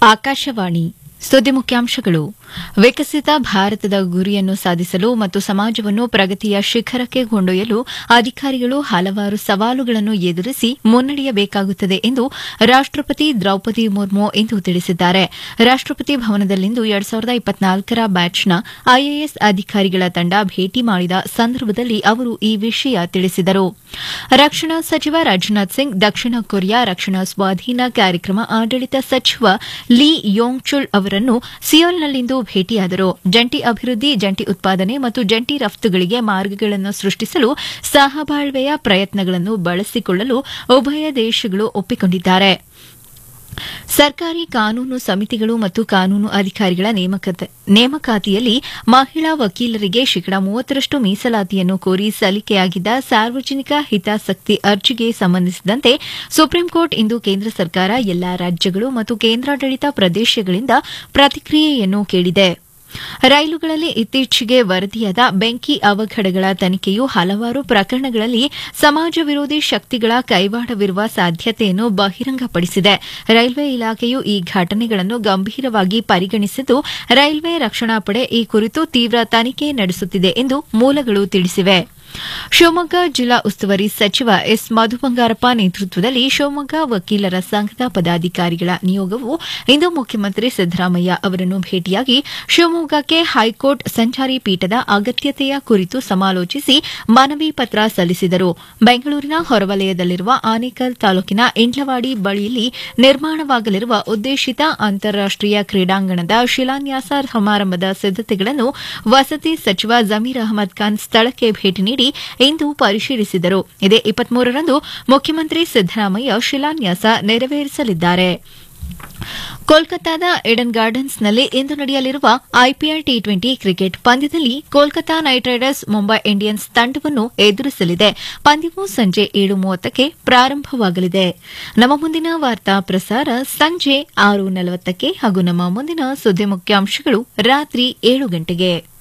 ಆಕಾಶವಾಣಿ ಸುದ್ದಿ ಮುಖ್ಯಾಂಶಗಳು ವಿಕಸಿತ ಭಾರತದ ಗುರಿಯನ್ನು ಸಾಧಿಸಲು ಮತ್ತು ಸಮಾಜವನ್ನು ಪ್ರಗತಿಯ ಶಿಖರಕ್ಕೆ ಕೊಂಡೊಯ್ಯಲು ಅಧಿಕಾರಿಗಳು ಹಲವಾರು ಸವಾಲುಗಳನ್ನು ಎದುರಿಸಿ ಮುನ್ನಡೆಯಬೇಕಾಗುತ್ತದೆ ಎಂದು ರಾಷ್ಟಪತಿ ದ್ರೌಪದಿ ಮುರ್ಮು ಇಂದು ತಿಳಿಸಿದ್ದಾರೆ ರಾಷ್ಟಪತಿ ಭವನದಲ್ಲಿಂದು ಎರಡ್ ಸಾವಿರದ ಇಪ್ಪತ್ನಾಲ್ಕರ ಬ್ಯಾಚ್ನ ಐಎಎಸ್ ಅಧಿಕಾರಿಗಳ ತಂಡ ಭೇಟಿ ಮಾಡಿದ ಸಂದರ್ಭದಲ್ಲಿ ಅವರು ಈ ವಿಷಯ ತಿಳಿಸಿದರು ರಕ್ಷಣಾ ಸಚಿವ ರಾಜನಾಥ್ ಸಿಂಗ್ ದಕ್ಷಿಣ ಕೊರಿಯಾ ರಕ್ಷಣಾ ಸ್ವಾಧೀನ ಕಾರ್ಯಕ್ರಮ ಆಡಳಿತ ಸಚಿವ ಲೀ ಯೋಂಗ್ ಚುಲ್ ಅವರನ್ನು ಸಿಯೋಲ್ನಲ್ಲಿಂದು ಭೇಟಿಯಾದರು ಜಂಟಿ ಅಭಿವೃದ್ಧಿ ಜಂಟಿ ಉತ್ಪಾದನೆ ಮತ್ತು ಜಂಟಿ ರಫ್ತುಗಳಿಗೆ ಮಾರ್ಗಗಳನ್ನು ಸೃಷ್ಟಿಸಲು ಸಹಬಾಳ್ವೆಯ ಪ್ರಯತ್ನಗಳನ್ನು ಬಳಸಿಕೊಳ್ಳಲು ಉಭಯ ದೇಶಗಳು ಒಪ್ಪಿಕೊಂಡಿದ್ದಾರೆ ಸರ್ಕಾರಿ ಕಾನೂನು ಸಮಿತಿಗಳು ಮತ್ತು ಕಾನೂನು ಅಧಿಕಾರಿಗಳ ನೇಮಕಾತಿಯಲ್ಲಿ ಮಹಿಳಾ ವಕೀಲರಿಗೆ ಶೇಕಡಾ ಮೂವತ್ತರಷ್ಟು ಮೀಸಲಾತಿಯನ್ನು ಕೋರಿ ಸಲ್ಲಿಕೆಯಾಗಿದ್ದ ಸಾರ್ವಜನಿಕ ಹಿತಾಸಕ್ತಿ ಅರ್ಜಿಗೆ ಸಂಬಂಧಿಸಿದಂತೆ ಸುಪ್ರೀಂಕೋರ್ಟ್ ಇಂದು ಕೇಂದ್ರ ಸರ್ಕಾರ ಎಲ್ಲಾ ರಾಜ್ಯಗಳು ಮತ್ತು ಕೇಂದ್ರಾಡಳಿತ ಪ್ರದೇಶಗಳಿಂದ ಪ್ರತಿಕ್ರಿಯೆಯನ್ನು ಕೇಳಿದೆ ರೈಲುಗಳಲ್ಲಿ ಇತ್ತೀಚೆಗೆ ವರದಿಯಾದ ಬೆಂಕಿ ಅವಘಡಗಳ ತನಿಖೆಯು ಹಲವಾರು ಪ್ರಕರಣಗಳಲ್ಲಿ ಸಮಾಜ ವಿರೋಧಿ ಶಕ್ತಿಗಳ ಕೈವಾಡವಿರುವ ಸಾಧ್ಯತೆಯನ್ನು ಬಹಿರಂಗಪಡಿಸಿದೆ ರೈಲ್ವೆ ಇಲಾಖೆಯು ಈ ಘಟನೆಗಳನ್ನು ಗಂಭೀರವಾಗಿ ಪರಿಗಣಿಸಿದ್ದು ರೈಲ್ವೆ ರಕ್ಷಣಾ ಪಡೆ ಈ ಕುರಿತು ತೀವ್ರ ತನಿಖೆ ನಡೆಸುತ್ತಿದೆ ಎಂದು ಮೂಲಗಳು ತಿಳಿಸಿವೆ ಶಿವಮೊಗ್ಗ ಜಿಲ್ಲಾ ಉಸ್ತುವಾರಿ ಸಚಿವ ಎಸ್ ಮಧುಬಂಗಾರಪ್ಪ ನೇತೃತ್ವದಲ್ಲಿ ಶಿವಮೊಗ್ಗ ವಕೀಲರ ಸಂಘದ ಪದಾಧಿಕಾರಿಗಳ ನಿಯೋಗವು ಇಂದು ಮುಖ್ಯಮಂತ್ರಿ ಸಿದ್ದರಾಮಯ್ಯ ಅವರನ್ನು ಭೇಟಿಯಾಗಿ ಶಿವಮೊಗ್ಗಕ್ಕೆ ಹೈಕೋರ್ಟ್ ಸಂಚಾರಿ ಪೀಠದ ಅಗತ್ಯತೆಯ ಕುರಿತು ಸಮಾಲೋಚಿಸಿ ಮನವಿ ಪತ್ರ ಸಲ್ಲಿಸಿದರು ಬೆಂಗಳೂರಿನ ಹೊರವಲಯದಲ್ಲಿರುವ ಆನೇಕಲ್ ತಾಲೂಕಿನ ಇಂಡ್ಲವಾಡಿ ಬಳಿಯಲ್ಲಿ ನಿರ್ಮಾಣವಾಗಲಿರುವ ಉದ್ದೇಶಿತ ಅಂತಾರಾಷ್ಟೀಯ ಕ್ರೀಡಾಂಗಣದ ಶಿಲಾನ್ಯಾಸ ಸಮಾರಂಭದ ಸಿದ್ದತೆಗಳನ್ನು ವಸತಿ ಸಚಿವ ಜಮೀರ್ ಅಹಮದ್ ಖಾನ್ ಸ್ಥಳಕ್ಕೆ ಭೇಟಿ ನೀಡಿ ಇಂದು ಪರಿಶೀಲಿಸಿದರು ಇದೇ ಇಪ್ಪತ್ಮೂರರಂದು ಮುಖ್ಯಮಂತ್ರಿ ಸಿದ್ದರಾಮಯ್ಯ ಶಿಲಾನ್ಯಾಸ ನೆರವೇರಿಸಲಿದ್ದಾರೆ ಕೋಲ್ಕತಾದ ಏಡನ್ ಗಾರ್ಡನ್ಸ್ನಲ್ಲಿ ಇಂದು ನಡೆಯಲಿರುವ ಐಪಿಎಲ್ ಟಿ ಟ್ವೆಂಟಿ ಕ್ರಿಕೆಟ್ ಪಂದ್ಯದಲ್ಲಿ Kolkata Knight Riders Mumbai Indians ತಂಡವನ್ನು ಎದುರಿಸಲಿದೆ ಪಂದ್ಯವು ಸಂಜೆ ಏಳು ಮೂವತ್ತಕ್ಕೆ ಪ್ರಾರಂಭವಾಗಲಿದೆ ನಮ್ಮ ಮುಂದಿನ ವಾರ್ತಾ ಪ್ರಸಾರ ಸಂಜೆ ಆರು ನಲವತ್ತಕ್ಕೆ ಹಾಗೂ ನಮ್ಮ ಮುಂದಿನ ಸುದ್ದಿ ಮುಖ್ಯಾಂಶಗಳು ರಾತ್ರಿ ಏಳು ಗಂಟೆಗೆ